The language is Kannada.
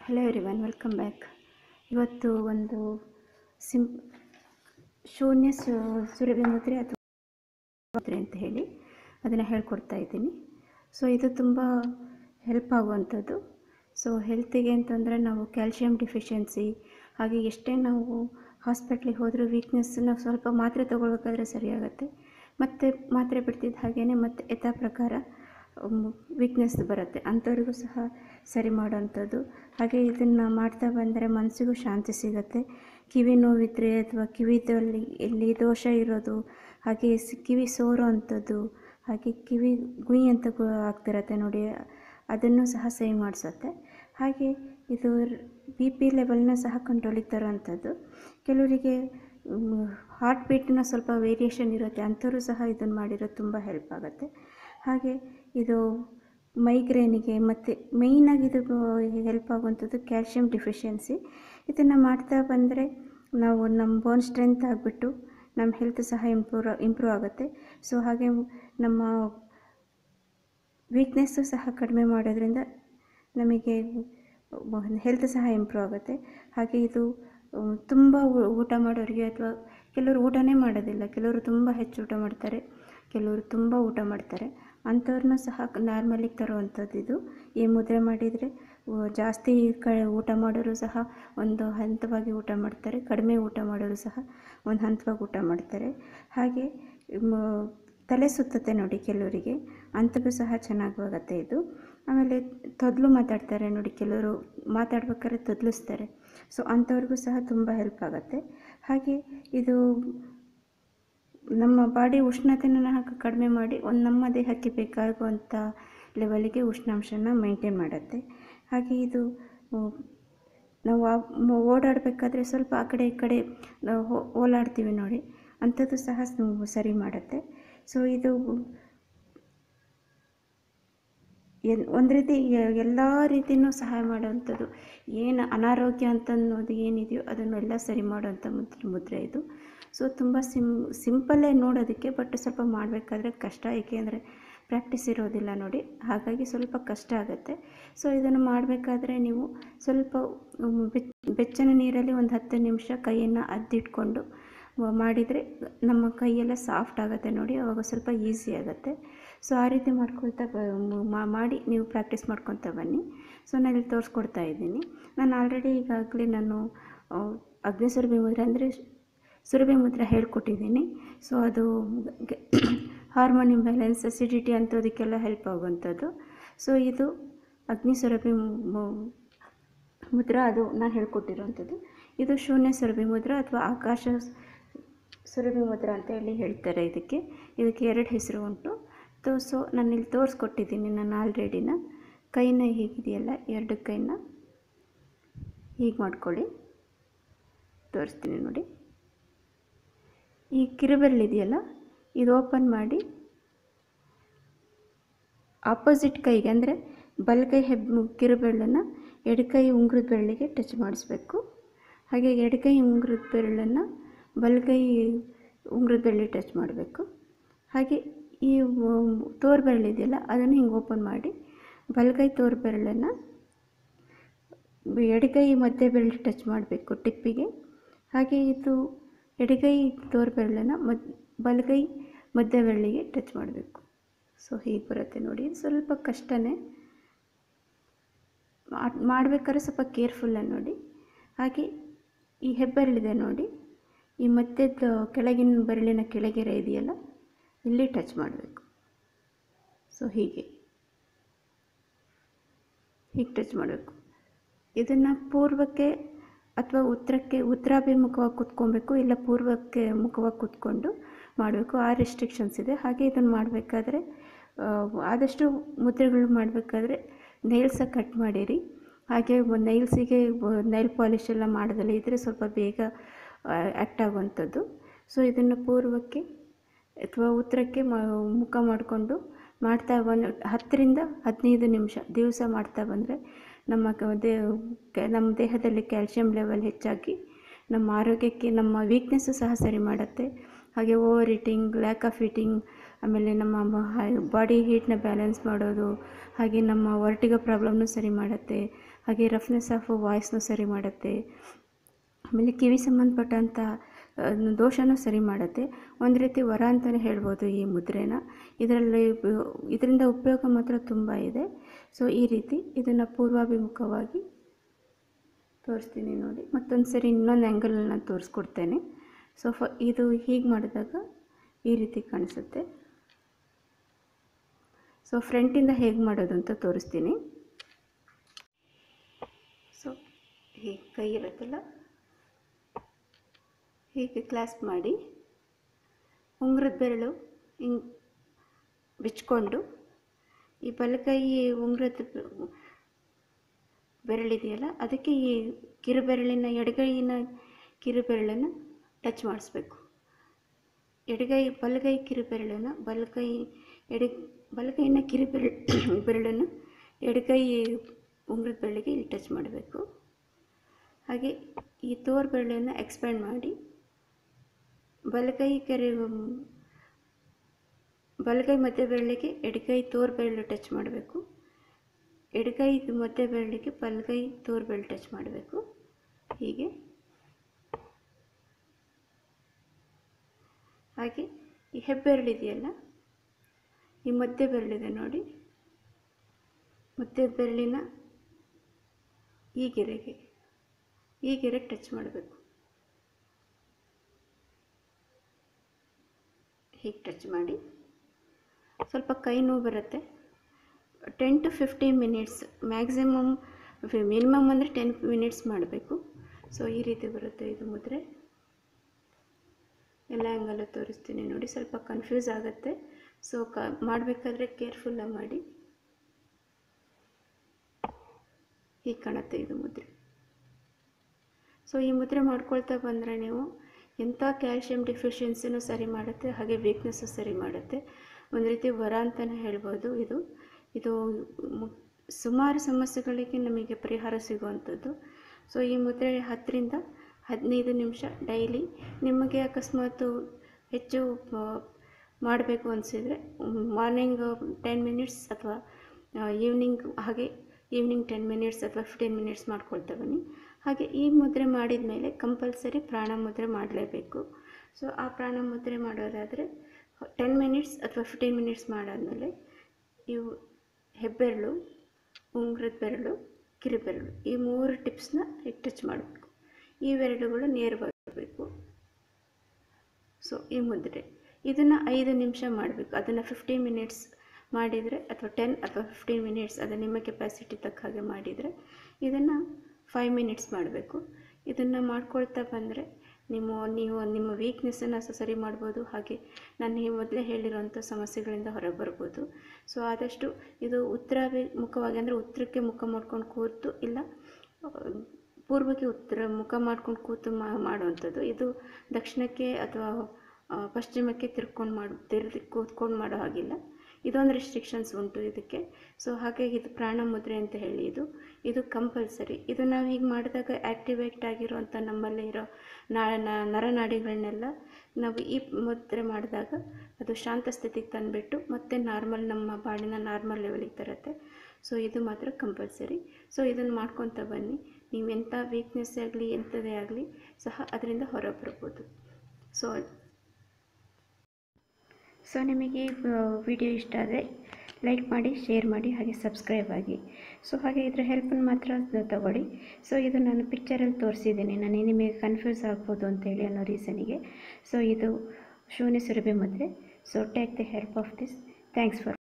ಹಲೋ ಎವ್ರಿವನ್ ವೆಲ್ಕಮ್ ಬ್ಯಾಕ್ ಇವತ್ತು ಒಂದು ಸಿಂ ಶೂನ್ಯ ಸು- ಸುರಭಿ ಮುದ್ರೆ ಅಥವಾ ಮುದ್ರೆ ಅಂತ ಹೇಳಿ ಅದನ್ನು ಹೇಳ್ಕೊಡ್ತಾ ಇದ್ದೀನಿ ಸೊ ಇದು ತುಂಬ ಹೆಲ್ಪ್ ಆಗುವಂಥದ್ದು ಸೊ ಹೆಲ್ತಿಗೆ ಅಂತಂದರೆ ನಾವು ಕ್ಯಾಲ್ಶಿಯಂ ಡಿಫಿಷಿಯನ್ಸಿ ಹಾಗೆ ಎಷ್ಟೇ ನಾವು ಹಾಸ್ಪಿಟ್ಲಿಗೆ ಹೋದರೂ ವೀಕ್ನೆಸ್ ನಾವು ಸ್ವಲ್ಪ ಮಾತ್ರೆ ತೊಗೊಳ್ಬೇಕಾದ್ರೆ ಸರಿಯಾಗತ್ತೆ ಮತ್ತು ಮಾತ್ರೆ ಬಿಡ್ತಿದ್ದ ಹಾಗೇ ಮತ್ತೆ ಯಥಾ ಪ್ರಕಾರ ವೀಕ್ನೆಸ್ ಬರುತ್ತೆ ಅಂಥವ್ರಿಗೂ ಸಹ ಸರಿ ಮಾಡೋವಂಥದ್ದು ಹಾಗೆ ಇದನ್ನು ಮಾಡ್ತಾ ಬಂದರೆ ಮನಸ್ಸಿಗೂ ಶಾಂತಿ ಸಿಗುತ್ತೆ ಕಿವಿ ನೋವಿದ್ರೆ ಅಥವಾ ಕಿವಿದಲ್ಲಿ ಎಲ್ಲಿ ದೋಷ ಇರೋದು ಹಾಗೆ ಸ್- ಕಿವಿ ಸೋರೋ ಅಂಥದ್ದು ಹಾಗೆ ಕಿವಿ ಗುಯ್ ಅಂತ ಗು- ಆಗ್ತಿರತ್ತೆ ನೋಡಿ ಅದನ್ನು ಸಹ ಸರಿ ಮಾಡಿಸುತ್ತೆ ಹಾಗೆ ಇದು ಬಿ ಪಿ ಲೆವೆಲ್ನ ಸಹ ಕಂಟ್ರೋಲಿಗೆ ತರೋವಂಥದ್ದು ಕೆಲವರಿಗೆ ಹಾರ್ಟ್ ಬೀಟ್ನ ಸ್ವಲ್ಪ ವೇರಿಯೇಷನ್ ಇರುತ್ತೆ ಅಂಥವ್ರು ಸಹ ಇದನ್ನು ಮಾಡಿರೋದು ತುಂಬ ಹೆಲ್ಪ್ ಆಗುತ್ತೆ ಹಾಗೆ ಇದು ಮೈಗ್ರೇನಿಗೆ ಮತ್ತು ಮೇಯ್ನಾಗಿ ಇದು ಹೆಲ್ಪ್ ಆಗುವಂಥದ್ದು ಕ್ಯಾಲ್ಶಿಯಂ ಡಿಫಿಷಿಯನ್ಸಿ ಇದನ್ನು ಮಾಡ್ತಾ ಬಂದರೆ ನಾವು ನಮ್ಮ ಬೋನ್ ಸ್ಟ್ರೆಂತ್ ಆಗಿಬಿಟ್ಟು ನಮ್ಮ ಹೆಲ್ತ್ ಸಹ ಇಂಪ್ರೂವ್ ಇಂಪ್ರೂವ್ ಆಗುತ್ತೆ ಸೊ ಹಾಗೆ ನಮ್ಮ ವೀಕ್ನೆಸ್ಸು ಸಹ ಕಡಿಮೆ ಮಾಡೋದ್ರಿಂದ ನಮಗೆ ಹೆಲ್ತ್ ಸಹ ಇಂಪ್ರೂವ್ ಆಗುತ್ತೆ ಹಾಗೆ ಇದು ತುಂಬ ಊಟ ಮಾಡೋರಿಗೆ ಅಥವಾ ಕೆಲವರು ಊಟನೇ ಮಾಡೋದಿಲ್ಲ ಕೆಲವರು ತುಂಬ ಹೆಚ್ಚು ಊಟ ಮಾಡ್ತಾರೆ ಕೆಲವರು ತುಂಬ ಊಟ ಮಾಡ್ತಾರೆ ಅಂಥವ್ರನ್ನೂ ಸಹ ನಾರ್ಮಲಿಗೆ ತರುವಂಥದ್ದು ಇದು ಈ ಮುದ್ರೆ ಮಾಡಿದರೆ ಜಾಸ್ತಿ ಕ ಊಟ ಮಾಡೋರು ಸಹ ಒಂದು ಹಂತವಾಗಿ ಊಟ ಮಾಡ್ತಾರೆ ಕಡಿಮೆ ಊಟ ಮಾಡೋರು ಸಹ ಒಂದು ಹಂತವಾಗಿ ಊಟ ಮಾಡ್ತಾರೆ ಹಾಗೆ ಮ- ತಲೆ ಸುತ್ತತ್ತೆ ನೋಡಿ ಕೆಲವರಿಗೆ ಅಂಥದ್ದು ಸಹ ಚೆನ್ನಾಗಿ ಹೋಗುತ್ತೆ ಇದು ಆಮೇಲೆ ತೊದಲು ಮಾತಾಡ್ತಾರೆ ನೋಡಿ ಕೆಲವರು ಮಾತಾಡ್ಬೇಕಾದ್ರೆ ತೊದಲಿಸ್ತಾರೆ ಸೊ ಅಂಥವ್ರಿಗೂ ಸಹ ತುಂಬ ಹೆಲ್ಪ್ ಆಗುತ್ತೆ ಹಾಗೆ ಇದು ನಮ್ಮ ಬಾಡಿ ಉಷ್ಣತೆನ ಕಡಿಮೆ ಮಾಡಿ ಒಂದು ನಮ್ಮ ದೇಹಕ್ಕೆ ಬೇಕಾಗುವಂಥ ಲೆವೆಲಿಗೆ ಉಷ್ಣಾಂಶನ ಮೇಂಟೈನ್ ಮಾಡುತ್ತೆ ಹಾಗೆ ಇದು ಆ, ನಾವು ಆ- ಮ- ಓಡಾಡಬೇಕಾದ್ರೆ ಸ್ವಲ್ಪ ಆ ಕಡೆ ಈ ಕಡೆ ನಾವು ಹೋ- ಓಲಾಡ್ತೀವಿ ನೋಡಿ ಅಂಥದ್ದು ಸಹ ಸ- ಸರಿ ಮಾಡುತ್ತೆ ಸೊ ಇದು ಎನ್ ಒಂದು ರೀತಿ ಎಲ್ಲ ರೀತಿಯೂ ಸಹಾಯ ಮಾಡುವಂಥದ್ದು ಏನು ಅನಾರೋಗ್ಯ ಅಂತ ಅನ್ನೋದು ಏನಿದೆಯೋ ಅದನ್ನೆಲ್ಲ ಸರಿ ಮಾಡುವಂಥ ಮುದ್ರೆ ಮುದ್ರೆ ಇದು ಸೊ ತುಂಬ ಸಿಂ ಸಿಂಪಲ್ಲೇ ನೋಡೋದಕ್ಕೆ ಬಟ್ ಸ್ವಲ್ಪ ಮಾಡಬೇಕಾದ್ರೆ ಕಷ್ಟ ಏಕೆಂದರೆ ಪ್ರಾಕ್ಟೀಸ್ ಇರೋದಿಲ್ಲ ನೋಡಿ ಹಾಗಾಗಿ ಸ್ವಲ್ಪ ಕಷ್ಟ ಆಗುತ್ತೆ ಸೊ ಇದನ್ನು ಮಾಡಬೇಕಾದ್ರೆ ನೀವು ಸ್ವಲ್ಪ ಮ್, ಬೆಚ್ ಬೆಚ್ಚನೆ ನೀರಲ್ಲಿ ಒಂದು ಹತ್ತು ನಿಮಿಷ ಕೈಯನ್ನು ಅದ್ದಿಟ್ಕೊಂಡು ಮಾಡಿದರೆ ನಮ್ಮ ಕೈಯೆಲ್ಲ ಸಾಫ್ಟ್ ಆಗುತ್ತೆ ನೋಡಿ ಅವಾಗ ಸ್ವಲ್ಪ ಈಸಿ ಆಗುತ್ತೆ ಸೊ ಆ ರೀತಿ ಮಾಡ್ಕೊಳ್ತಾ ಬ- ಮಾ- ಮಾಡಿ ನೀವು ಪ್ರಾಕ್ಟೀಸ್ ಮಾಡ್ಕೊತಾ ಬನ್ನಿ ಸೊ ನಾನು ಇಲ್ಲಿ ತೋರಿಸ್ಕೊಡ್ತಾ ಇದ್ದೀನಿ ನಾನು ಆಲ್ರೆಡಿ ಈಗಾಗಲೇ ನಾನು ಆ, ಅಗ್ನಿ ಸುರಭಿ ಮುದ್ರೆ ಅಂದರೆ ಸುರಭಿ ಮುದ್ರೆ ಹೇಳ್ಕೊಟ್ಟಿದ್ದೀನಿ ಸೊ ಅದು ಹಾರ್ಮೋನ್ ಇಂಬ್ಯಾಲೆನ್ಸ್ ಅಸಿಡಿಟಿ ಅಂಥದಕ್ಕೆಲ್ಲ ಹೆಲ್ಪ್ ಆಗುವಂಥದ್ದು ಸೊ ಇದು ಅಗ್ನಿ ಸುರಭಿ ಮು- ಮು- ಮುದ್ರ ಅದು ನಾನು ಹೇಳ್ಕೊಟ್ಟಿರೋವಂಥದ್ದು ಇದು ಶೂನ್ಯ ಸುರಭಿ ಮುದ್ರ ಅಥವಾ ಆಕಾಶ ಸುರಭಿ ಮುದ್ರ ಅಂತ ಹೇಳಿ ಹೇಳ್ತಾರೆ ಇದಕ್ಕೆ ಇದಕ್ಕೆ ಎರಡು ಹೆಸರು ಉಂಟು ತೋ ಸೊ ನಾನು ಇಲ್ಲಿ ತೋರಿಸ್ಕೊಟ್ಟಿದ್ದೀನಿ ನಾನು ಆಲ್ರೆಡಿನ ಕೈನ ಹೀಗಿದೆಯಲ್ಲ ಎರಡು ಕೈನ ಹೀಗೆ ಮಾಡ್ಕೊಳ್ಳಿ ತೋರಿಸ್ತೀನಿ ನೋಡಿ ಈ ಕಿರುಬೆರಳಿದೆಯಲ್ಲ ಇದು ಓಪನ್ ಮಾಡಿ ಆಪೋಸಿಟ್ ಕೈಗೆ ಅಂದರೆ ಬಲಗೈ ಹೆಬ್ ಕಿರುಬೆರಳನ್ನು ಎಡಕೈ ಉಂಗುರದ ಬೆರಳಿಗೆ ಟಚ್ ಮಾಡಿಸ್ಬೇಕು ಹಾಗೆ ಎಡಕೈ ಉಂಗುರದ ಬೆರಳನ್ನು ಬಲಗೈ ಉಂಗುರದ ಬೆರಳಿಗೆ ಟಚ್ ಮಾಡಬೇಕು ಹಾಗೆ ಈ ತೋರು ಬೆರಳಿದೆಯಲ್ಲ ಅದನ್ನು ಹಿಂಗೆ ಓಪನ್ ಮಾಡಿ ಬಲಗೈ ತೋರು ಬೆರಳನ್ನು ಎಡಗೈ ಮಧ್ಯ ಬೆರಳಿಗೆ ಟಚ್ ಮಾಡಬೇಕು ಟಿಪ್ಪಿಗೆ ಹಾಗೆ ಇದು ಎಡಗೈ ತೋರು ಬೆರಳನ್ನು ಮದ್ ಬಲಗೈ ಮಧ್ಯ ಬೆರಳಿಗೆ ಟಚ್ ಮಾಡಬೇಕು ಸೊ ಹೀಗೆ ಬರುತ್ತೆ ನೋಡಿ ಇದು ಸ್ವಲ್ಪ ಕಷ್ಟನೇ ಮಾಡ್- ಮಾಡ್ಬೇಕಾದ್ರೆ ಸ್ವಲ್ಪ ಕೇರ್ಫುಲ್ಲಾಗಿ ನೋಡಿ ಹಾಗೆ ಈ ಹೆಬ್ಬೆರಳಿದೆ ನೋಡಿ ಈ ಮಧ್ಯದ ಕೆಳಗಿನ ಬೆರಳಿನ ಕೆಳಗೆರೆ ಇದೆಯಲ್ಲ ಇಲ್ಲಿ ಟಚ್ ಮಾಡಬೇಕು ಸೊ ಹೀಗೆ ಹೀಗೆ ಟಚ್ ಮಾಡಬೇಕು ಇದನ್ನು ಪೂರ್ವಕ್ಕೆ ಅಥವಾ ಉತ್ತರಕ್ಕೆ ಉತ್ತರಾಭಿಮುಖವಾಗಿ ಕೂತ್ಕೊಬೇಕು ಇಲ್ಲ ಪೂರ್ವಕ್ಕೆ ಮುಖವಾಗಿ ಕೂತ್ಕೊಂಡು ಮಾಡಬೇಕು ಆ ರೆಸ್ಟ್ರಿಕ್ಷನ್ಸ್ ಇದೆ ಹಾಗೆ ಇದನ್ನು ಮಾಡಬೇಕಾದ್ರೆ ಆದಷ್ಟು ಮುದ್ರೆಗಳು ಮಾಡಬೇಕಾದ್ರೆ ನೈಲ್ಸ ಕಟ್ ಮಾಡಿರಿ ಹಾಗೆ ನೈಲ್ಸಿಗೆ ನೈಲ್ ಪಾಲಿಶ್ ಎಲ್ಲ ಮಾಡೋದಲ್ಲ ಇದ್ದರೆ ಸ್ವಲ್ಪ ಬೇಗ ಆ್ಯಕ್ಟ್ ಆಗುವಂಥದ್ದು ಸೊ ಇದನ್ನು ಪೂರ್ವಕ್ಕೆ ಅಥವಾ ಉತ್ತರಕ್ಕೆ ಮ ಮುಖ ಮಾಡಿಕೊಂಡು ಮಾಡ್ತಾ ಬಂದು ಹತ್ತರಿಂದ ಹದಿನೈದು ನಿಮಿಷ ದಿವಸ ಮಾಡ್ತಾ ಬಂದರೆ ನಮ್ಮ ಕ- ದೇ ಕೆ- ನಮ್ಮ ದೇಹದಲ್ಲಿ ಕ್ಯಾಲ್ಶಿಯಂ ಲೆವೆಲ್ ಹೆಚ್ಚಾಗಿ ನಮ್ಮ ಆರೋಗ್ಯಕ್ಕೆ ನಮ್ಮ ವೀಕ್ನೆಸ್ಸು ಸಹ ಸರಿ ಮಾಡುತ್ತೆ ಹಾಗೆ over eating lack of eating ಆಮೇಲೆ ನಮ್ಮ ಬಾಡಿ ಹೀಟ್ನ ಬ್ಯಾಲೆನ್ಸ್ ಮಾಡೋದು ಹಾಗೆ ನಮ್ಮ ವರ್ಟಿಗೋ ಪ್ರಾಬ್ಲಮ್ನು ಸರಿ ಮಾಡುತ್ತೆ ಹಾಗೆ ರಫ್ನೆಸ್ ಆಫ್ ವಾಯ್ಸ್ನೂ ಸರಿ ಮಾಡುತ್ತೆ ಆಮೇಲೆ ಕಿವಿ ಸಂಬಂಧಪಟ್ಟಂಥ ಆ, ದೋಷನೂ ಸರಿ ಮಾಡುತ್ತೆ ಒಂದು ರೀತಿ ವರ ಅಂತಲೇ ಹೇಳ್ಬೋದು ಈ ಮುದ್ರೆನ ಇದರಲ್ಲಿ ಉಪ- ಇದರಿಂದ ಉಪಯೋಗ ಮಾತ್ರ ತುಂಬ ಇದೆ ಸೊ ಈ ರೀತಿ ಇದನ್ನು ಪೂರ್ವಾಭಿಮುಖವಾಗಿ ತೋರಿಸ್ತೀನಿ ನೋಡಿ ಮತ್ತೊಂದು ಸರಿ ಇನ್ನೊಂದು ಆ್ಯಂಗಲಲ್ಲಿ ನಾನು ತೋರಿಸ್ಕೊಡ್ತೇನೆ ಸೊ ಫ ಇದು ಹೀಗೆ ಮಾಡಿದಾಗ ಈ ರೀತಿ ಕಾಣಿಸುತ್ತೆ ಸೊ ಫ್ರಂಟಿಂದ ಹೇಗೆ ಮಾಡೋದು ಅಂತ ತೋರಿಸ್ತೀನಿ ಸೊ ಹೀಗೆ ಕೈ ಇರುತ್ತಲ್ಲ ಹೀಗೆ ಕ್ಲಾಸ್ಪ್ ಮಾಡಿ ಉಂಗುರದ ಬೆರಳು ಹಿಂಗೆ ಬಿಚ್ಕೊಂಡು ಈ ಬಲಕೈ ಉಂಗುರದ ಬೆರಳಿದೆಯಲ್ಲ ಅದಕ್ಕೆ ಈ ಕಿರುಬೆರಳಿನ ಎಡಗೈನ ಕಿರುಬೆರಳನ್ನು ಟಚ್ ಮಾಡಿಸ್ಬೇಕು ಎಡಗೈ ಬಲಗೈ ಕಿರುಬೆರಳನ್ನು ಬಲಗೈ ಎಡ ಬಲಗೈನ ಕಿರುಬೆರಳು ಬೆರಳನ್ನು ಎಡಗೈ ಉಂಗುರದ ಬೆರಳಿಗೆ ಇಲ್ಲಿ ಟಚ್ ಮಾಡಬೇಕು ಹಾಗೆ ಈ ತೋರ್ ಬೆರಳನ್ನು ಎಕ್ಸ್ಪ್ಯಾಂಡ್ ಮಾಡಿ ಬಲಗೈ ಕೆರೆ ಬಲಗೈ ಮಧ್ಯ ಬೆರಳಿಗೆ ಎಡಗೈ ತೋರ್ ಬೆರಳು ಟಚ್ ಮಾಡಬೇಕು ಎಡಗೈ ಮಧ್ಯ ಬೆರಳಿಗೆ ಬಲಗೈ ತೋರ್ ಬೆರಳು ಟಚ್ ಮಾಡಬೇಕು ಹೀಗೆ ಹಾಗೆ ಈ ಹೆಬ್ಬೆರಳಿದೆಯಲ್ಲ ಈ ಮಧ್ಯ ಬೆರಳಿದೆ ನೋಡಿ ಮಧ್ಯದ ಬೆರಳಿನ ಈ ಗೆರೆಗೆ ಈ ಗೆರೆಗೆ ಟಚ್ ಮಾಡಬೇಕು ಹೀಗೆ ಟಚ್ ಮಾಡಿ ಸ್ವಲ್ಪ ಕೈ ನೋವು ಬರುತ್ತೆ ten to fifteen minutes maximum minimum ಅಂದರೆ ಟೆನ್ ಮಿನಿಟ್ಸ್ ಮಾಡಬೇಕು ಸೊ ಈ ರೀತಿ ಬರುತ್ತೆ ಇದು ಮುದ್ರೆ ಎಲ್ಲ ಆ್ಯಂಗಲು ತೋರಿಸ್ತೀನಿ ನೋಡಿ ಸ್ವಲ್ಪ ಕನ್ಫ್ಯೂಸ್ ಆಗುತ್ತೆ ಸೊ ಕ ಮಾಡಬೇಕಾದ್ರೆ ಕೇರ್ಫುಲ್ಲಾಗಿ ಮಾಡಿ ಹೀಗೆ ಕಾಣುತ್ತೆ ಇದು ಮುದ್ರೆ ಸೊ ಈ ಮುದ್ರೆ ಮಾಡ್ಕೊಳ್ತಾ ಬಂದರೆ ನೀವು ಎಂಥ ಕ್ಯಾಲ್ಶಿಯಂ ಡಿಫಿಷಿಯನ್ಸಿನೂ ಸರಿ ಮಾಡುತ್ತೆ ಹಾಗೆ ವೀಕ್ನೆಸ್ಸು ಸರಿ ಮಾಡುತ್ತೆ ಒಂದು ರೀತಿ ವರ ಅಂತಲೇ ಹೇಳ್ಬೋದು ಇದು ಇದು ಮು- ಸುಮಾರು ಸಮಸ್ಯೆಗಳಿಗೆ ನಮಗೆ ಪರಿಹಾರ ಸಿಗುವಂಥದ್ದು ಸೊ ಈ ಮುದ್ರೆ ಹತ್ತರಿಂದ ಹದಿನೈದು ನಿಮಿಷ ಡೈಲಿ ನಿಮಗೆ ಅಕಸ್ಮಾತು ಹೆಚ್ಚು ಮಾಡಬೇಕು ಅನಿಸಿದರೆ ಮಾರ್ನಿಂಗ್ ಟೆನ್ ಮಿನಿಟ್ಸ್ ಅಥವಾ ಈವ್ನಿಂಗ್ ಹಾಗೆ ಈವ್ನಿಂಗ್ ಟೆನ್ ಮಿನಿಟ್ಸ್ ಅಥವಾ ಫಿಫ್ಟೀನ್ ಮಿನಿಟ್ಸ್ ಮಾಡ್ಕೊಳ್ತಾ ಬನ್ನಿ ಹಾಗೆ ಈ ಮುದ್ರೆ ಮಾಡಿದ ಮೇಲೆ ಕಂಪಲ್ಸರಿ ಪ್ರಾಣ ಮುದ್ರೆ ಮಾಡಲೇಬೇಕು ಸೊ ಆ ಪ್ರಾಣ ಮುದ್ರೆ ಮಾಡೋದಾದರೆ ಟೆನ್ ಮಿನಿಟ್ಸ್ ಅಥವಾ ಫಿಫ್ಟೀನ್ ಮಿನಿಟ್ಸ್ ಮಾಡಾದಮೇಲೆ ಇವು ಹೆಬ್ಬೆರಳು ಉಂಗುರದ ಬೆರಳು ಕಿರುಬೆರಳು ಈ ಮೂರು ಟಿಪ್ಸ್ನ ಟಚ್ ಮಾಡಬೇಕು ಈ ಬೆರಳುಗಳು ನೇರವಾಗಿರಬೇಕು ಸೊ ಈ ಮುದ್ರೆ ಇದನ್ನು ಐದು ನಿಮಿಷ ಮಾಡಬೇಕು ಅದನ್ನು ಫಿಫ್ಟೀನ್ ಮಿನಿಟ್ಸ್ ಮಾಡಿದರೆ ಅಥವಾ ಟೆನ್ ಅಥವಾ ಫಿಫ್ಟೀನ್ ಮಿನಿಟ್ಸ್ ಅದು ನಿಮ್ಮ ಕೆಪಾಸಿಟಿ ತಕ್ಕ ಹಾಗೆ ಮಾಡಿದರೆ ಇದನ್ನು ಫೈವ್ ಮಿನಿಟ್ಸ್ ಮಾಡಬೇಕು ಇದನ್ನು ಮಾಡ್ಕೊಳ್ತಾ ಬಂದರೆ ನಿಮ್ಮ ನೀವು ನಿಮ್ಮ ವೀಕ್ನೆಸ್ಸನ್ನು ಸಹ ಸರಿ ಮಾಡ್ಬೋದು ಹಾಗೆ ನಾನು ಈ ಮೊದಲೇ ಹೇಳಿರೋಂಥ ಸಮಸ್ಯೆಗಳಿಂದ ಹೊರಗೆ ಬರ್ಬೋದು ಸೊ ಆದಷ್ಟು ಇದು ಉತ್ತರಾಭಿಮುಖವಾಗಿ ಅಂದರೆ ಉತ್ತರಕ್ಕೆ ಮುಖ ಮಾಡ್ಕೊಂಡು ಕೂತು ಇಲ್ಲ ಆ, ಪೂರ್ವಕ್ಕೆ ಉತ್ತರ ಮುಖ ಮಾಡ್ಕೊಂಡು ಕೂತು ಮಾ ಮಾಡುವಂಥದ್ದು ಇದು ದಕ್ಷಿಣಕ್ಕೆ ಅಥವಾ ಆ, ಪಶ್ಚಿಮಕ್ಕೆ ತಿರ್ಕೊಂಡು ಮಾಡು ತಿರ್ಗಿ ಕೂತ್ಕೊಂಡು ಮಾಡೋ ಹಾಗಿಲ್ಲ ಇದೊಂದು ರೆಸ್ಟ್ರಿಕ್ಷನ್ಸ್ ಉಂಟು ಇದಕ್ಕೆ ಸೊ ಹಾಗಾಗಿ ಇದು ಪ್ರಾಣ ಮುದ್ರೆ ಅಂತ ಹೇಳಿ ಇದು ಇದು ಕಂಪಲ್ಸರಿ ಇದು ನಾವು ಹೀಗೆ ಮಾಡಿದಾಗ ಆ್ಯಕ್ಟಿವೇಟ್ ಆಗಿರುವಂಥ ನಮ್ಮಲ್ಲಿ ಇರೋ ನಾ ನ- ನರನಾಡಿಗಳನ್ನೆಲ್ಲ ನಾವು ಈ ಮುದ್ರೆ ಮಾಡಿದಾಗ ಅದು ಶಾಂತ ಸ್ಥಿತಿಗೆ ತಂದುಬಿಟ್ಟು ಮತ್ತೆ ನಾರ್ಮಲ್ ನಮ್ಮ ಬಾಡಿನ ನಾರ್ಮಲ್ ಲೆವೆಲಿಗೆ ತರುತ್ತೆ ಸೊ ಇದು ಮಾತ್ರ ಕಂಪಲ್ಸರಿ ಸೊ ಇದನ್ನು ಮಾಡ್ಕೊತ ಬನ್ನಿ ನೀವು ಎಂಥ ವೀಕ್ನೆಸ್ ಆಗಲಿ ಎಂಥದೇ ಆಗಲಿ ಸಹ ಅದರಿಂದ ಹೊರ ಬರ್ಬೋದು ಸೊ ಸೊ ನಿಮಗೆ ವಿಡಿಯೋ ಇಷ್ಟ ಆದರೆ ಲೈಕ್ ಮಾಡಿ ಶೇರ್ ಮಾಡಿ ಹಾಗೆ ಸಬ್ಸ್ಕ್ರೈಬ್ ಆಗಿ ಸೊ ಹಾಗೆ ಇದರ ಹೆಲ್ಪನ್ನು ಮಾತ್ರ ತಗೊಳ್ಳಿ ಸೊ ಇದು ನಾನು ಪಿಕ್ಚರಲ್ಲಿ ತೋರಿಸಿದ್ದೀನಿ ನಾನು ನಿಮಗೆ ಕನ್ಫ್ಯೂಸ್ ಆಗ್ಬೋದು ಅಂತೇಳಿ ಅನ್ನೋ ರೀಸನಿಗೆ ಸೊ ಇದು ಶೂನ್ಯ ಸುರಭಿ ಮುದ್ರೆ so take the help of this thanks for